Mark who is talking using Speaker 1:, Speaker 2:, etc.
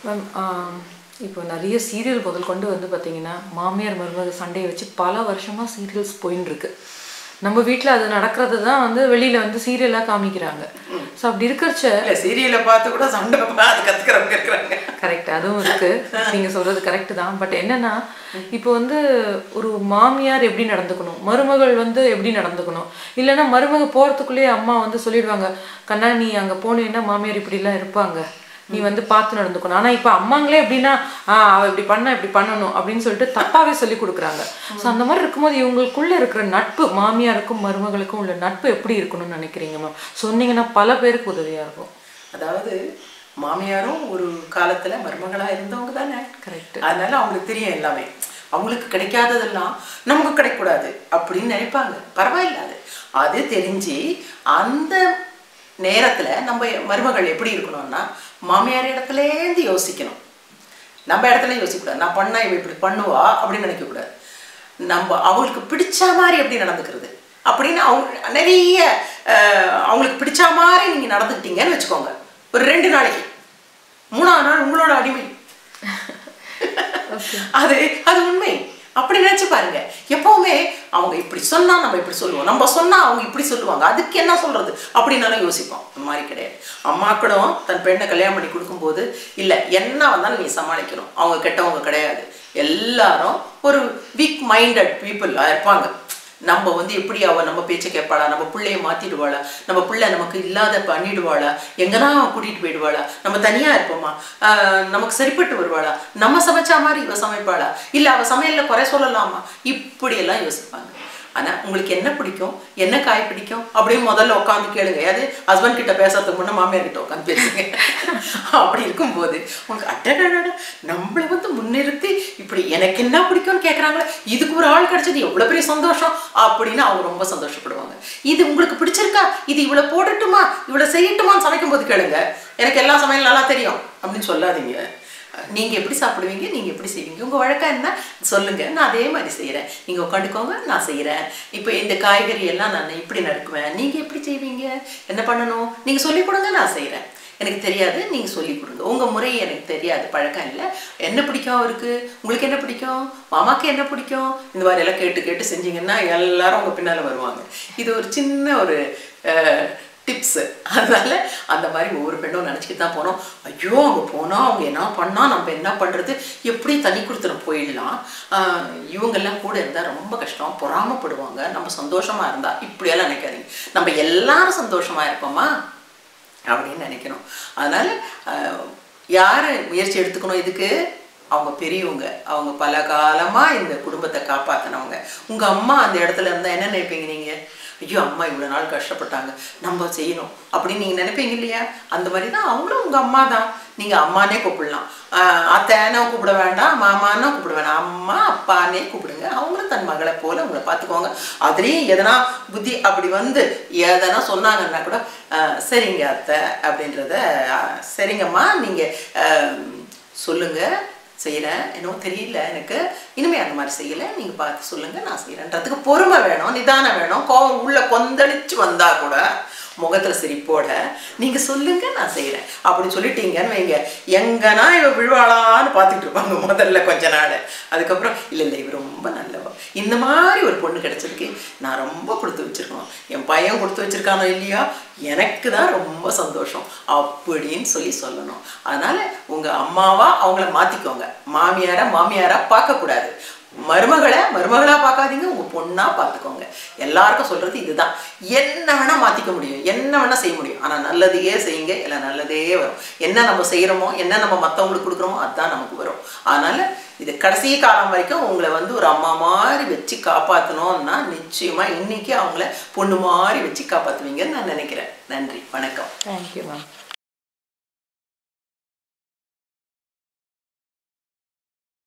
Speaker 1: ma'am இப்போ நிறைய serial முதல் கொண்டு வந்து பார்த்தீங்கன்னா மாமியார் மருமக சண்டையை வச்சு பல வருஷமாக சீரியல்ஸ் போயின்னு இருக்கு நம்ம வீட்டில் அது நடக்கிறது தான் வந்து வெளியில் வந்து சீரியலாக காமிக்கிறாங்க ஸோ அப்படி இருக்கிறச்ச
Speaker 2: இல்ல சீரியலை பார்த்து கூட சண்டை அது கத்துக்கிறவங்க இருக்கிறாங்க
Speaker 1: கரெக்ட் அதுவும் இருக்கு நீங்க சொல்றது கரெக்ட் தான் பட் என்னன்னா இப்போ வந்து ஒரு மாமியார் எப்படி நடந்துக்கணும் மருமகள் வந்து எப்படி நடந்துக்கணும் இல்லைன்னா மருமக போறதுக்குள்ளேயே அம்மா வந்து சொல்லிடுவாங்க கண்ணா நீ அங்க போனீங்கன்னா மாமியார் இப்படிலாம் இருப்பாங்க நீ வந்து பார்த்து நடந்துக்கணும் ஆனா இப்போ அம்மாங்களே எப்படின்னா ஆஹ் அவ இப்படி பண்ணா இப்படி பண்ணணும் அப்படின்னு சொல்லிட்டு தப்பாவே சொல்லி கொடுக்குறாங்க ஸோ அந்த மாதிரி இருக்கும்போது இவங்களுக்குள்ள இருக்கிற நட்பு மாமியாருக்கும் மருமகளுக்கும் உள்ள நட்பு எப்படி இருக்கணும்னு நினைக்கிறீங்க மேம் சொன்னீங்கன்னா பல பேருக்கு உதவியா இருக்கும்
Speaker 2: அதாவது மாமியாரும் ஒரு காலத்துல மருமகளா இருந்தவங்க தானே
Speaker 1: கரெக்ட்
Speaker 2: அதனால அவங்களுக்கு தெரியும் எல்லாமே அவங்களுக்கு கிடைக்காததெல்லாம் நமக்கு கிடைக்கக்கூடாது அப்படின்னு நினைப்பாங்க பரவாயில்ல அது அது தெரிஞ்சு அந்த நேரத்துல நம்ம மருமகள் எப்படி இருக்கணும்னா மாமியார் இடத்துலேருந்து யோசிக்கணும் நம்ம இடத்துல யோசிக்கக்கூடாது நான் பண்ணா இவ இப்படி பண்ணுவா அப்படின்னு நினைக்கக்கூடாது நம்ம அவங்களுக்கு பிடிச்ச மாதிரி எப்படி நடந்துக்கிறது அப்படின்னு அவங்க நிறைய அஹ், அவங்களுக்கு பிடிச்ச மாதிரி நீங்கள் நடந்துக்கிட்டீங்கன்னு வச்சுக்கோங்க ஒரு ரெண்டு நாளைக்கு மூணாவது நாள் உங்களோட அடிமை அது அது உண்மை அப்படி நினைச்சு பாருங்க எப்பவுமே அவங்க இப்படி சொன்னா நம்ம இப்படி சொல்லுவோம் நம்ம சொன்னா அவங்க இப்படி சொல்லுவாங்க அதுக்கு என்ன சொல்றது அப்படின்னாலும் யோசிப்போம் அந்த மாதிரி கிடையாது அம்மாக்களும் தன் பெண்ணை கல்யாணம் பண்ணி கொடுக்கும்போது இல்ல என்ன வந்தாலும் நீ சமாளிக்கணும் அவங்க கெட்டவங்க கிடையாது எல்லாரும் ஒரு வீக் மைண்டட் பீப்புள் இருப்பாங்க நம்ம வந்து எப்படி அவ நம்ம பேச்சை கேட்பாளா நம்ம பிள்ளைய மாத்திடுவாளா நம்ம பிள்ளை நமக்கு இல்லாத பண்ணிடுவாளா எங்கன்னா கூட்டிட்டு போயிடுவாளா நம்ம தனியா இருப்போமா ஆஹ் நமக்கு சரிப்பட்டு வருவாளா நம்ம சமைச்சா மாதிரி இவ சமைப்பாளா இல்ல அவ சமையல்ல குறை சொல்லலாமா இப்படி எல்லாம் யோசிப்பாங்க ஆனா உங்களுக்கு என்ன பிடிக்கும் என்ன காய் பிடிக்கும் அப்படின்னு முதல்ல உட்காந்து கேளுங்க அது ஹஸ்பண்ட் கிட்ட பேசுறதுக்கு முன்னே மாமியார் கிட்ட உட்காந்து பேசுங்க அப்படி இருக்கும்போது உங்களுக்கு அட்டடட நம்மளை வந்து முன்னிறுத்தி இப்படி எனக்கு என்ன பிடிக்கும்னு கேட்குறாங்களே இதுக்கு ஒரு ஆள் கிடைச்சது எவ்வளோ பெரிய சந்தோஷம் அப்படின்னு அவங்க ரொம்ப சந்தோஷப்படுவாங்க இது உங்களுக்கு பிடிச்சிருக்கா இது இவ்வளோ போடட்டுமா இவ்வளோ செய்யட்டுமான்னு சமைக்கும் போது கேளுங்க எனக்கு எல்லா சமையல் நல்லா தெரியும் அப்படின்னு சொல்லாதீங்க நீங்க எப்படி சாப்பிடுவீங்க நீங்க எப்படி செய்வீங்க உங்க வழக்கம் என்ன சொல்லுங்க நான் அதே மாதிரி செய்றேன் நீங்க உட்காந்துக்கோங்க நான் செய்றேன் இப்போ இந்த காய்கறி எல்லாம் நான் இப்படி நறுக்குவேன் நீங்க எப்படி செய்வீங்க என்ன பண்ணணும் நீங்க சொல்லி கொடுங்க நான் செய்றேன் எனக்கு தெரியாது நீங்க சொல்லி கொடுங்க உங்க முறை எனக்கு தெரியாது பழக்கம் இல்லை என்ன பிடிக்கும் அவருக்கு உங்களுக்கு என்ன பிடிக்கும் மாமாக்கு என்ன பிடிக்கும் இந்த மாதிரி எல்லாம் கேட்டு கேட்டு செஞ்சீங்கன்னா எல்லாரும் உங்க பின்னால வருவாங்க இது ஒரு சின்ன ஒரு டிப்ஸு அதனால அந்த மாதிரி ஒவ்வொரு பெண்ணும் நினச்சிக்கிட்டு தான் போனோம் ஐயோ அவங்க போனால் அவங்க என்ன பண்ணால் நம்ம என்ன பண்ணுறது எப்படி தனி கொடுத்துட்டு போயிடலாம் ஆஹ் இவங்கெல்லாம் கூட இருந்தால் ரொம்ப கஷ்டம் பொறாமப்படுவாங்க நம்ம சந்தோஷமாக இருந்தால் இப்படியெல்லாம் நினைக்காதீங்க நம்ம எல்லாரும் சந்தோஷமாக இருப்போமா அப்படின்னு நினைக்கணும் அதனால ஆஹ் யார் முயற்சி எடுத்துக்கணும் இதுக்கு அவங்க பெரியவங்க அவங்க பல காலமா இந்த குடும்பத்தை காப்பாத்தினவங்க உங்க அம்மா அந்த இடத்துல இருந்தா என்ன நினைப்பீங்க நீங்க ஐயோ அம்மா இவ்வளவு நாள் கஷ்டப்பட்டாங்க நம்ம செய்யணும் அப்படின்னு நீங்க நினைப்பீங்க இல்லையா அந்த மாதிரி தான் அவங்களும் உங்க அம்மா தான் நீங்க அம்மானே கூப்பிடலாம் ஆஹ் அத்தைன்னு கூப்பிட வேண்டாம் மாமான்னு கூப்பிட வேண்டாம் அம்மா அப்பானே கூப்பிடுங்க அவங்களும் தன் மகளை போல உங்களை பார்த்துக்குவாங்க அதுலேயும் எதனா புத்தி அப்படி வந்து எதனா சொன்னாங்கன்னா கூட ஆஹ் சரிங்க அத்தை அப்படின்றத ஆஹ் சரிங்கம்மா நீங்க ஆஹ் சொல்லுங்க செய்கிறேன் என்னவோ தெரியல எனக்கு இனிமே அந்த மாதிரி செய்யலை நீங்கள் பார்த்து சொல்லுங்கள் நான் செய்கிறேன்றதுக்கு பொறுமை வேணும் நிதானம் வேணும் கோவம் உள்ள கொந்தளிச்சு வந்தா கூட முகத்தில் சிரிப்போட நீங்கள் சொல்லுங்க நான் செய்கிறேன் அப்படின்னு சொல்லிட்டீங்கன்னு வைங்க எங்கன்னா இவ விழுவாளான்னு பார்த்துட்டு இருப்பாங்க முதல்ல கொஞ்ச நாள் அதுக்கப்புறம் இல்லை இல்லை இவ ரொம்ப நல்லவ இந்த மாதிரி ஒரு பொண்ணு கிடைச்சதுக்கு நான் ரொம்ப கொடுத்து வச்சிருக்கணும் என் பையன் கொடுத்து வச்சிருக்கானோ இல்லையா எனக்கு தான் ரொம்ப சந்தோஷம் அப்படின்னு சொல்லி சொல்லணும் அதனால உங்க அம்மாவா அவங்கள மாத்திக்கோங்க மாமியாரா மாமியாரா பார்க்கக்கூடாது மருமகளை மருமகளா பார்க்காதீங்க உங்க பொண்ணா பார்த்துக்கோங்க எல்லாருக்கும் சொல்றது இதுதான் என்ன வேணா மாத்திக்க முடியும் என்ன வேணா செய்ய முடியும் ஆனா நல்லதையே செய்யுங்க இல்லை நல்லதே வரும் என்ன நம்ம செய்யறோமோ என்ன நம்ம மத்தவங்களுக்கு கொடுக்குறோமோ அதுதான் நமக்கு வரும் அதனால இது கடைசி காலம் வரைக்கும் உங்களை வந்து ஒரு அம்மா மாதிரி வச்சு காப்பாற்றணும்னா நிச்சயமா இன்னைக்கு அவங்கள பொண்ணு மாதிரி வச்சு காப்பாற்றுவீங்கன்னு நான் நினைக்கிறேன் நன்றி வணக்கம்
Speaker 1: தேங்க்யூ மேம்